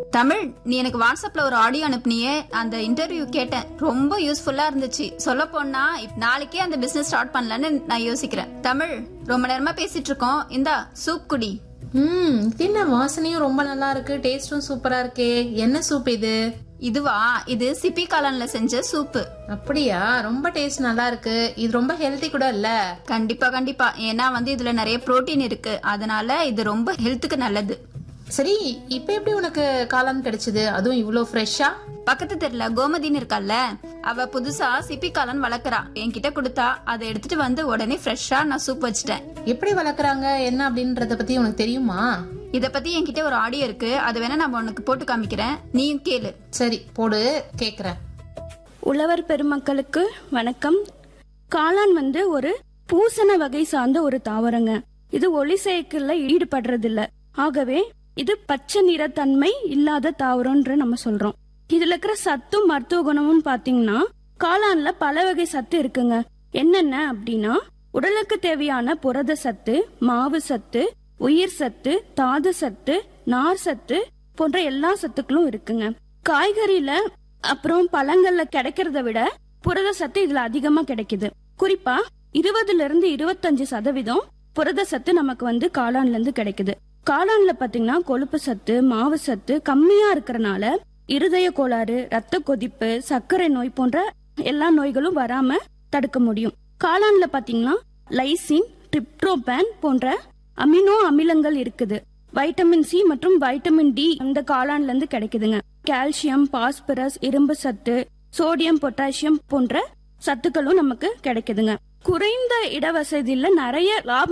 தமிழ் நீ எனக்கு வாட்ஸ்அப்ல ஒரு ஆடியோ அனுப்புனியே அந்த இன்டர்வியூ கேட்டேன் ரொம்ப யூஸ்ஃபுல்லா இருந்துச்சு சொல்ல போனா இப்ப நாளைக்கே அந்த பிசினஸ் ஸ்டார்ட் பண்ணலான்னு நான் யோசிக்கிறேன் தமிழ் ரொம்ப நேரமா பேசிட்டு இருக்கோம் இந்தா சூப் குடி ம் இது என்ன வாசனையும் ரொம்ப நல்லா இருக்கு டேஸ்டும் சூப்பரா இருக்கே என்ன சூப் இது இதுவா இது சிப்பி காளான்ல செஞ்ச சூப்பு அப்படியா ரொம்ப டேஸ்ட் நல்லா இருக்கு இது ரொம்ப ஹெல்தி கூட இல்ல கண்டிப்பா கண்டிப்பா ஏன்னா வந்து இதுல நிறைய புரோட்டீன் இருக்கு அதனால இது ரொம்ப ஹெல்த்துக்கு நல்லது சரி இப்ப எப்படி உனக்கு காளான் கிடைச்சது அதுவும் இவ்ளோ ஃப்ரெஷ்ஷா பக்கத்து தெருல கோமதின்னு இருக்கால்ல அவ புதுசா சிப்பி காளான் வளர்க்கறா என்கிட்ட கொடுத்தா அதை எடுத்துட்டு வந்து உடனே ஃப்ரெஷ்ஷா நான் சூப் வச்சிட்டேன் எப்படி வளர்க்குறாங்க என்ன அப்படின்றத பத்தி உனக்கு தெரியுமா இத பத்தி என்கிட்ட ஒரு ஆடியோ இருக்கு அது வேணா நான் உனக்கு போட்டு காமிக்கிறேன் நீயும் கேளு சரி போடு கேக்குறேன் உழவர் பெருமக்களுக்கு வணக்கம் காளான் வந்து ஒரு பூசண வகை சார்ந்த ஒரு தாவரங்க இது ஒளி சேர்க்கல ஈடுபடுறதில்ல ஆகவே இது பச்சை நிறத்தன்மை இல்லாத தாவரம்ன்ற நம்ம சொல்றோம் இதுல இருக்கிற சத்தும் மருத்துவ குணமும் பாத்தீங்கன்னா காளான்ல பல வகை சத்து இருக்குங்க என்னென்ன அப்படின்னா உடலுக்கு தேவையான புரத சத்து மாவு சத்து உயிர் சத்து தாது சத்து நார் சத்து போன்ற எல்லா சத்துக்களும் இருக்குங்க காய்கறியில அப்புறம் பழங்கள்ல கிடைக்கிறத விட புரத சத்து இதுல அதிகமா கிடைக்குது குறிப்பா இருபதுல இருந்து இருபத்தஞ்சு சதவீதம் புரத சத்து நமக்கு வந்து காளான்ல இருந்து கிடைக்குது காளான்ல பாத்தீங்கன்னா கொழுப்பு சத்து மாவு சத்து கம்மியா இருக்கறனால இருதய கோளாறு ரத்த கொதிப்பு சர்க்கரை நோய் போன்ற எல்லா நோய்களும் வராம தடுக்க முடியும் காளான்ல பாத்தீங்கன்னா லைசின் டிப்ட்ரோபேன் போன்ற அமினோ அமிலங்கள் இருக்குது வைட்டமின் சி மற்றும் வைட்டமின் டி இந்த காளான்ல இருந்து கிடைக்குதுங்க கால்சியம் பாஸ்பரஸ் இரும்பு சத்து சோடியம் பொட்டாசியம் போன்ற சத்துக்களும் நமக்கு கிடைக்குதுங்க குறைந்த இடவசதியில நிறைய லாபம்